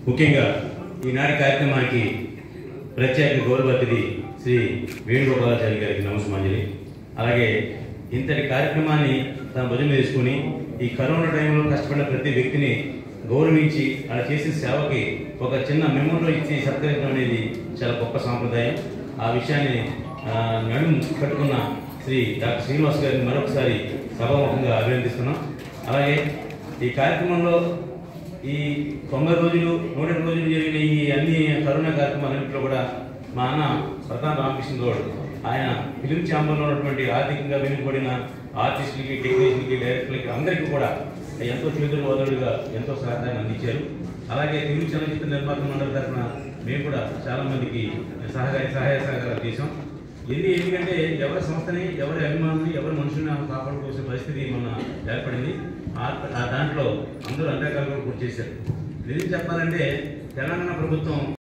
ముఖ్యంగా ఈనాటి కార్యక్రమానికి ప్రత్యేక గౌరవ అతిథి శ్రీ వేణుగోపాలాచారి గారికి నమస్మాంజలి అలాగే ఇంతటి కార్యక్రమాన్ని తన భుజం వేసుకుని ఈ కరోనా టైంలో కష్టపడిన ప్రతి వ్యక్తిని గౌరవించి అలా చేసిన సేవకి ఒక చిన్న మెమోలో ఇచ్చి సత్కరించడం అనేది చాలా గొప్ప సాంప్రదాయం ఆ విషయాన్ని ఆ, నడుము కట్టుకున్న శ్రీ డాక్టర్ శ్రీనివాస్ గారిని మరొకసారి సభాముఖంగా అభినందిస్తున్నాం అలాగే ఈ కార్యక్రమంలో ఈ తొంభై రోజులు నూట ఎనిమిది రోజులు జరిగిన ఈ అన్ని కరోనా కార్యక్రమాలన్నింటిలో కూడా మా అన్న ప్రతాప్ రామకృష్ణ గౌడ్ ఆయన ఫిలిం ఛాంబర్లో ఉన్నటువంటి ఆర్థికంగా వెనుకబడిన ఆర్టిస్టులకి టెక్నీషియన్కి డైరెక్టర్లకి అందరికీ కూడా ఎంతో చేతులు వదలుగా ఎంతో సహకారాన్ని అందించారు అలాగే తెలుగు చలనచిత్ర నిర్మాత మండలి తరఫున మేము కూడా చాలా మందికి సహకార సహాయ సహకారాలు చేశాం ఇది ఎందుకంటే ఎవరి సంస్థని ఎవరి అభిమానుని ఎవరి మనుషుల్ని కాపాడుకోవాల్సిన పరిస్థితి మన ఏర్పడింది ఆ ఆ దాంట్లో అందరూ అంతేకాలంలో పూర్తి చేశారు నిజం చెప్పాలంటే తెలంగాణ ప్రభుత్వం